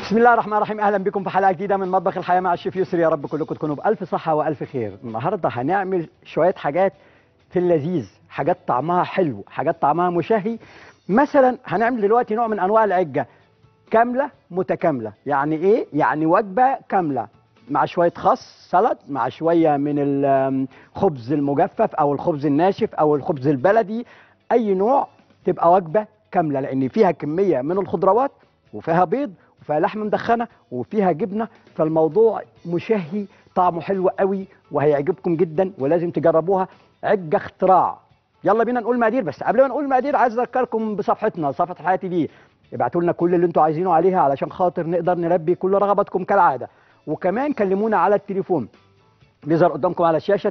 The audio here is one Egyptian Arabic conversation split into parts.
بسم الله الرحمن الرحيم اهلا بكم في حلقه جديده من مطبخ الحياه مع الشيف يسري يا رب كلكم تكونوا بالف صحه والف خير النهارده هنعمل شويه حاجات في اللذيذ حاجات طعمها حلو حاجات طعمها مشهي مثلا هنعمل دلوقتي نوع من انواع العجه كامله متكامله يعني ايه يعني وجبه كامله مع شويه خس سلط مع شويه من الخبز المجفف او الخبز الناشف او الخبز البلدي اي نوع تبقى وجبه كامله لان فيها كميه من الخضروات وفيها بيض وفيها لحم مدخنه وفيها جبنه فالموضوع مشهي طعمه حلو قوي وهيعجبكم جدا ولازم تجربوها عجه اختراع يلا بينا نقول مقادير بس قبل ما نقول مقادير عايز اذكركم بصفحتنا صفحه الحياه تي في ابعتوا لنا كل اللي انتوا عايزينه عليها علشان خاطر نقدر نلبي كل رغباتكم كالعاده وكمان كلمونا على التليفون بيظهر قدامكم على الشاشه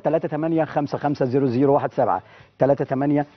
38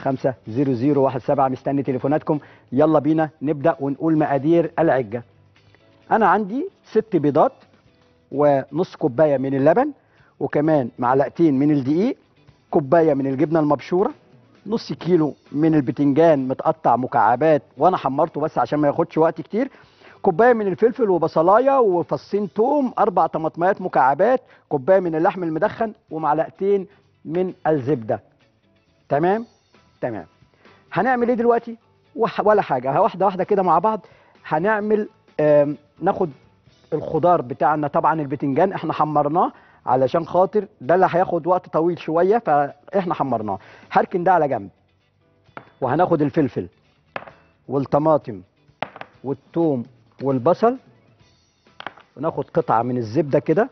مستني تليفوناتكم يلا بينا نبدا ونقول مقادير العجه انا عندي ست بيضات ونص كوبايه من اللبن وكمان معلقتين من الدقيق كوبايه من الجبنه المبشوره نص كيلو من البتنجان متقطع مكعبات وانا حمرته بس عشان ما ياخدش وقت كتير كوبايه من الفلفل وبصلايه وفصين توم اربع طماطمات مكعبات كوبايه من اللحم المدخن ومعلقتين من الزبده تمام تمام هنعمل ايه دلوقتي وح- ولا حاجه واحده واحده كده مع بعض هنعمل آم، ناخد الخضار بتاعنا طبعا البتنجان احنا حمرناه علشان خاطر ده اللي هياخد وقت طويل شويه فاحنا حمرناه هركن ده على جنب وهناخد الفلفل والطماطم والثوم والبصل وناخد قطعه من الزبده كده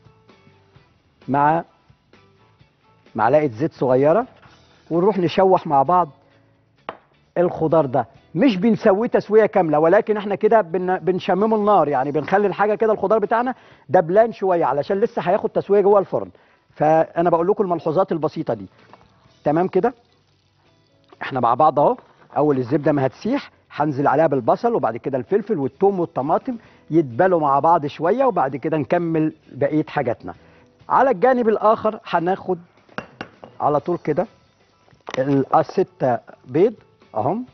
مع معلقه زيت صغيره ونروح نشوح مع بعض الخضار ده مش بنسويه تسويه كامله ولكن احنا كده بن بنشممه النار يعني بنخلي الحاجه كده الخضار بتاعنا دبلان شويه علشان لسه هياخد تسويه جوه الفرن فانا بقول لكم الملحوظات البسيطه دي تمام كده احنا مع بعض اهو اول الزبده ما هتسيح هنزل عليها بالبصل وبعد كده الفلفل والثوم والطماطم يتبلوا مع بعض شويه وبعد كده نكمل بقيه حاجاتنا على الجانب الاخر هناخد على طول كده ال- الستة بيض اهم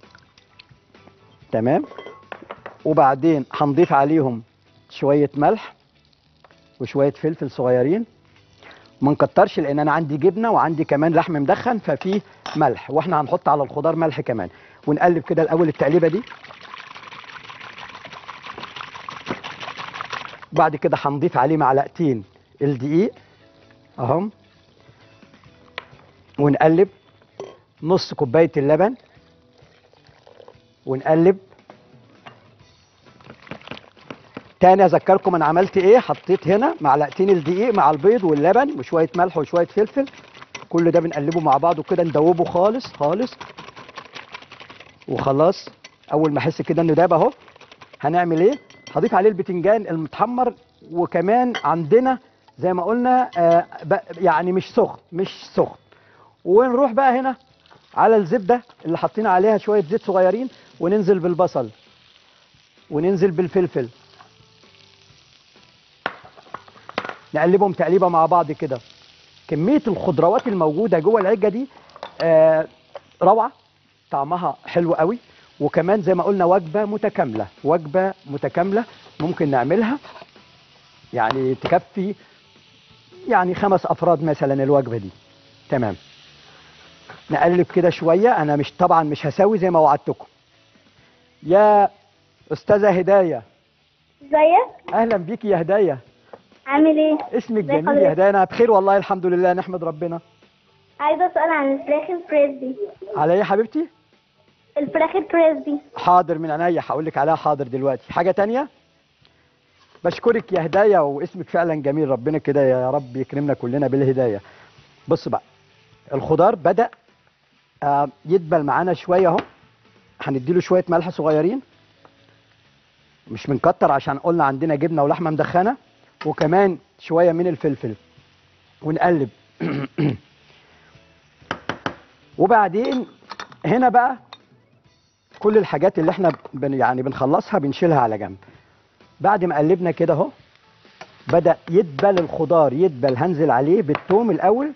تمام وبعدين هنضيف عليهم شوية ملح وشوية فلفل صغيرين ما نكترش لان انا عندي جبنه وعندي كمان لحم مدخن ففيه ملح واحنا هنحط على الخضار ملح كمان ونقلب كده الاول التقليبه دي بعد كده هنضيف عليه معلقتين الدقيق اهم ونقلب نص كوبايه اللبن ونقلب تاني اذكركم انا عملت ايه حطيت هنا معلقتين الدقيق مع البيض واللبن وشويه ملح وشويه فلفل كل ده بنقلبه مع بعض وكده ندوبه خالص خالص وخلاص اول ما احس كده انه داب اهو هنعمل ايه هضيف عليه البتنجان المتحمر وكمان عندنا زي ما قلنا آه ب- يعني مش سخن مش سخن ونروح بقى هنا على الزبده اللي حاطين عليها شويه زيت صغيرين وننزل بالبصل وننزل بالفلفل نقلبهم تقليبه مع بعض كده كميه الخضروات الموجوده جوه العجه دي آه روعه طعمها حلو قوي وكمان زي ما قلنا وجبه متكامله وجبه متكامله ممكن نعملها يعني تكفي يعني خمس افراد مثلا الوجبه دي تمام نقلب كده شويه انا مش طبعا مش هسوي زي ما وعدتكم يا استاذه هدايه ازيك اهلا بيكي يا هدايه عامل ايه اسمك ازي جميل يا حضرتك؟ هدايه انا بخير والله الحمد لله نحمد ربنا عايزه اسال عن الفراخ الكريسبي على ايه يا حبيبتي الفراخ الكريسبي حاضر من عينيا هقول لك عليها حاضر دلوقتي حاجه تانية بشكرك يا هدايه واسمك فعلا جميل ربنا كده يا رب يكرمنا كلنا بالهدايه بص بقى الخضار بدا آه، يدبل معانا شويه اهو هنديله شويه ملح صغيرين مش بنكتر عشان قلنا عندنا جبنه ولحمه مدخنه وكمان شويه من الفلفل ونقلب وبعدين هنا بقى كل الحاجات اللي احنا بن يعني بنخلصها بنشيلها على جنب بعد ما قلبنا كده اهو بدا يدبل الخضار يدبل هنزل عليه بالثوم الاول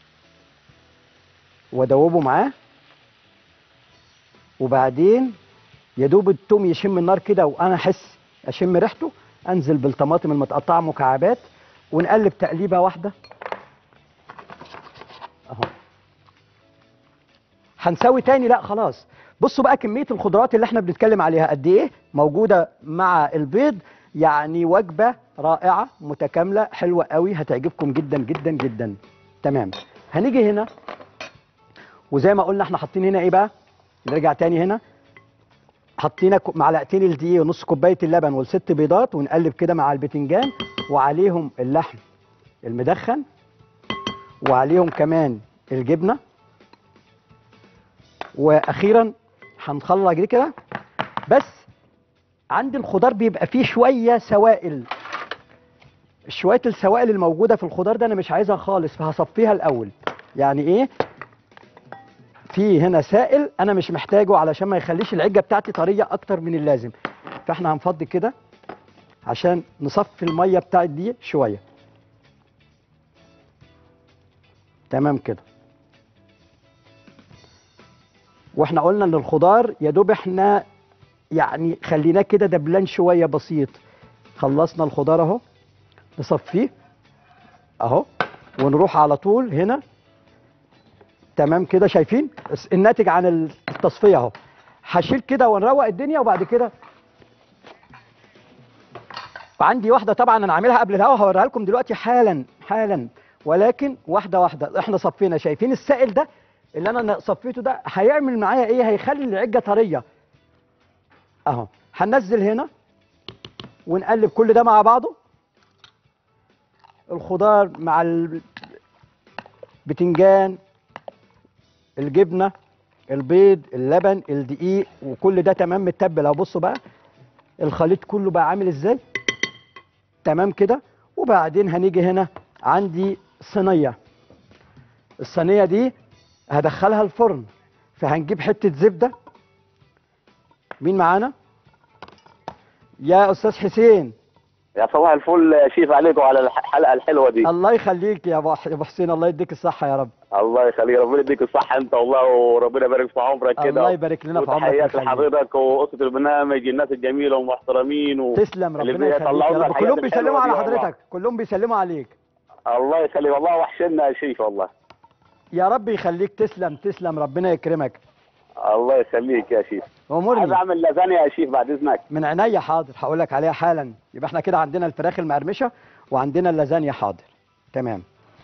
وادوبه معاه وبعدين يا دوب الثوم يشم النار كده وانا احس اشم ريحته انزل بالطماطم المتقطعه مكعبات ونقلب تقليبه واحده اهو هنسوي تاني لا خلاص بصوا بقى كميه الخضروات اللي احنا بنتكلم عليها قد ايه موجوده مع البيض يعني وجبه رائعه متكامله حلوه قوي هتعجبكم جدا جدا جدا تمام هنيجي هنا وزي ما قلنا احنا حاطين هنا ايه بقى نرجع تاني هنا حطينا كو- معلقتين الدقيق ونص كوبايه اللبن والست بيضات ونقلب كده مع البتنجان وعليهم اللحم المدخن وعليهم كمان الجبنه واخيرا هنخلص دي كده بس عندي الخضار بيبقى فيه شويه سوائل شويه السوائل الموجوده في الخضار ده انا مش عايزها خالص فهصفيها الاول يعني ايه في هنا سائل انا مش محتاجه علشان ما يخليش العجه بتاعتي طريه اكتر من اللازم فاحنا هنفضي كده عشان نصفي الميه بتاعت دي شويه تمام كده واحنا قلنا ان الخضار يا دوب احنا يعني خليناه كده دبلان شويه بسيط خلصنا الخضار اهو نصفيه اهو ونروح على طول هنا تمام كده شايفين الس- الناتج عن التصفيه اهو هشيل كده ونروق الدنيا وبعد كده وعندي واحده طبعا انا عاملها قبل الهوا هوريها لكم دلوقتي حالا حالا ولكن واحده واحده احنا صفينا شايفين السائل ده اللي انا صفيته ده هيعمل معايا ايه هيخلي العجه طريه اهو هننزل هنا ونقلب كل ده مع بعضه الخضار مع البتنجان الجبنه البيض اللبن الدقيق وكل ده تمام متبل اهو بصوا بقى الخليط كله بقى عامل ازاي تمام كده وبعدين هنيجي هنا عندي صينيه الصينيه دي هدخلها الفرن فهنجيب حته زبده مين معانا يا استاذ حسين يا صباح الفل يا شيف عليكم على الحلقه الحلوه دي الله يخليك يا ابو ح- أبو حسين الله يديك الصحه يا رب الله يخليك ربنا يديك الصحه انت والله وربنا يبارك في عمرك كده الله يبارك لنا في عمرك وتحيات ويخليك. لحضرتك واسره البرنامج الناس الجميله والمحترمين و... تسلم اللي ربنا يخليك بيطلعوا يا لنا رب الحاجات كلهم بيسلموا على الحلوة دي والله. حضرتك كلهم بيسلموا عليك الله يخليك والله وحشنا يا شيف والله يا رب يخليك تسلم تسلم ربنا يكرمك الله يخليك يا شيف عايز امورني اعمل لازانيا يا شيف بعد اذنك من عينيا حاضر هقول لك عليها حالا يبقى احنا كده عندنا الفراخ المقرمشه وعندنا اللازانيا حاضر تمام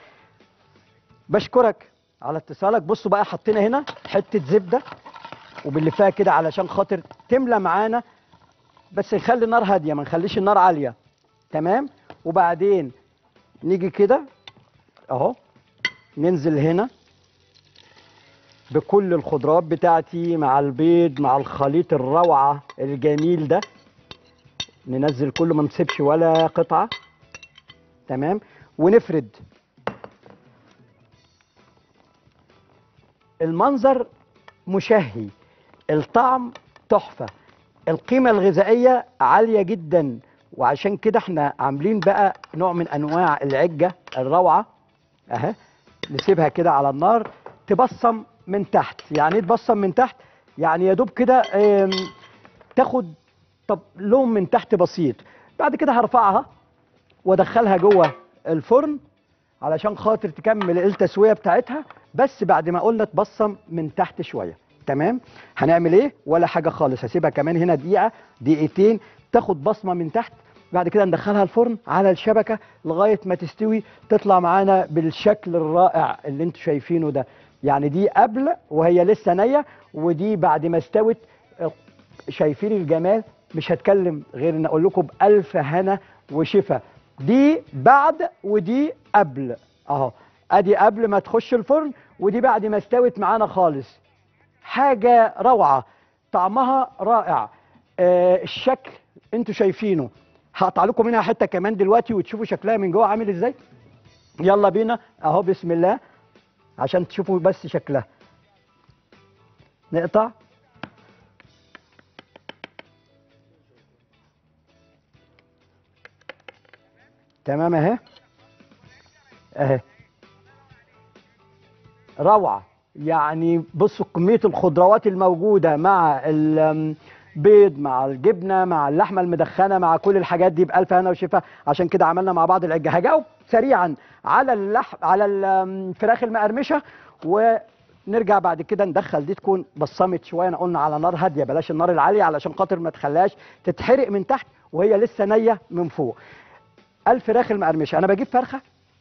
بشكرك على اتصالك بصوا بقى حطينا هنا حته زبده وبنلفها كده علشان خاطر تملى معانا بس نخلي النار هاديه ما نخليش النار عاليه تمام وبعدين نيجي كده اهو ننزل هنا بكل الخضروات بتاعتي مع البيض مع الخليط الروعه الجميل ده ننزل كله ما نسيبش ولا قطعه تمام ونفرد المنظر مشهي الطعم تحفه القيمه الغذائيه عاليه جدا وعشان كده احنا عاملين بقى نوع من انواع العجه الروعه اهي نسيبها كده على النار تبصم من تحت يعني ايه تبصم من تحت يعني يا دوب كده آم، تاخد طب لون من تحت بسيط بعد كده هرفعها وادخلها جوه الفرن علشان خاطر تكمل التسويه بتاعتها بس بعد ما قلنا تبصم من تحت شويه تمام هنعمل ايه ولا حاجه خالص هسيبها كمان هنا دقيقه دقيقتين تاخد بصمه من تحت بعد كده ندخلها الفرن على الشبكه لغايه ما تستوي تطلع معانا بالشكل الرائع اللي انتوا شايفينه ده يعني دي قبل وهي لسه نيه ودي بعد ما استوت آه، شايفين الجمال مش هتكلم غير ان اقول لكم بالف هنا وشفا دي بعد ودي قبل اهو ادي قبل ما تخش الفرن ودي بعد ما استوت معانا خالص حاجه روعه طعمها رائع آه الشكل انتوا شايفينه هقطع لكم منها حته كمان دلوقتي وتشوفوا شكلها من جوه عامل ازاي يلا بينا اهو بسم الله عشان تشوفوا بس شكلها نقطع تمام اهي اهي روعه يعني بصوا كميه الخضروات الموجوده مع ال- بيض مع الجبنه مع اللحمه المدخنه مع كل الحاجات دي بالف هنا وشفا عشان كده عملنا مع بعض العجه هجاوب سريعا على اللحم على الفراخ المقرمشه ونرجع بعد كده ندخل دي تكون بصمت شويه أنا قلنا على نار هاديه بلاش النار العاليه علشان خاطر ما تخليهاش تتحرق من تحت وهي لسه نيه من فوق الفراخ المقرمشه انا بجيب فرخه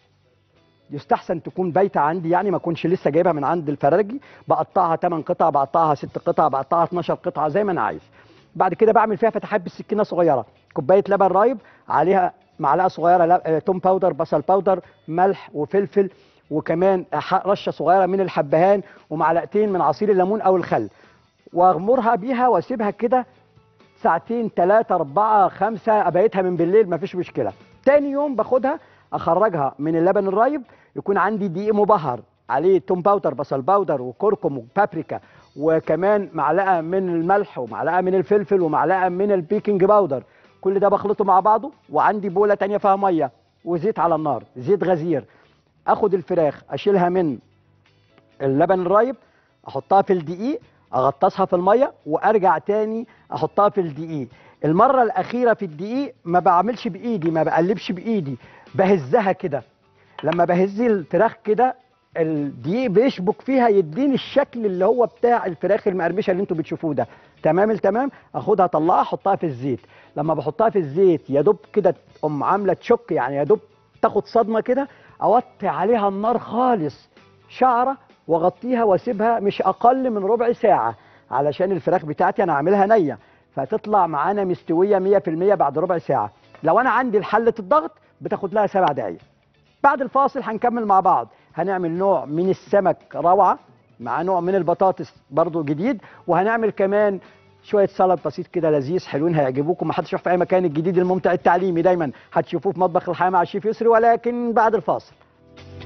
يستحسن تكون بايته عندي يعني ما اكونش لسه جايبها من عند الفراجي بقطعها 8 قطع بقطعها 6 قطع بقطعها 12 قطعه زي ما انا عايز بعد كده بعمل فيها فتحات بالسكينه صغيره كوبايه لبن رايب عليها معلقه صغيره لب... آه، توم باودر بصل باودر ملح وفلفل وكمان ح- رشه صغيره من الحبهان ومعلقتين من عصير الليمون او الخل واغمرها بيها واسيبها كده ساعتين ثلاثة أربعة خمسة أبيتها من بالليل مفيش مشكلة تاني يوم باخدها أخرجها من اللبن الرايب يكون عندي دقيق مبهر عليه توم باودر بصل باودر وكركم وبابريكا وكمان معلقة من الملح ومعلقة من الفلفل ومعلقة من البيكنج باودر كل ده بخلطه مع بعضه وعندي بولة تانية فيها مية وزيت على النار زيت غزير اخد الفراخ اشيلها من اللبن الرايب احطها في الدقيق اغطسها في الميه وارجع تاني احطها في الدقيق المره الاخيره في الدقيق ما بعملش بايدي ما بقلبش بايدي بهزها كده لما بهز الفراخ كده الدقيق بيشبك فيها يديني الشكل اللي هو بتاع الفراخ المقرمشه اللي انتوا بتشوفوه ده تمام التمام اخدها اطلعها احطها في الزيت لما بحطها في الزيت يا دوب كده تقوم عامله تشك يعني يا دوب تاخد صدمه كده اوطي عليها النار خالص شعره واغطيها واسيبها مش اقل من ربع ساعه علشان الفراخ بتاعتي انا عاملها نيه فتطلع معانا مستويه 100% بعد ربع ساعه لو انا عندي حله الضغط بتاخد لها سبع دقائق بعد الفاصل هنكمل مع بعض هنعمل نوع من السمك روعه مع نوع من البطاطس برضو جديد وهنعمل كمان شويه سلطه بسيط كده لذيذ حلوين هيعجبوكم ما حدش يروح في اي مكان الجديد الممتع التعليمي دايما هتشوفوه في مطبخ الحياه مع الشيف يسري ولكن بعد الفاصل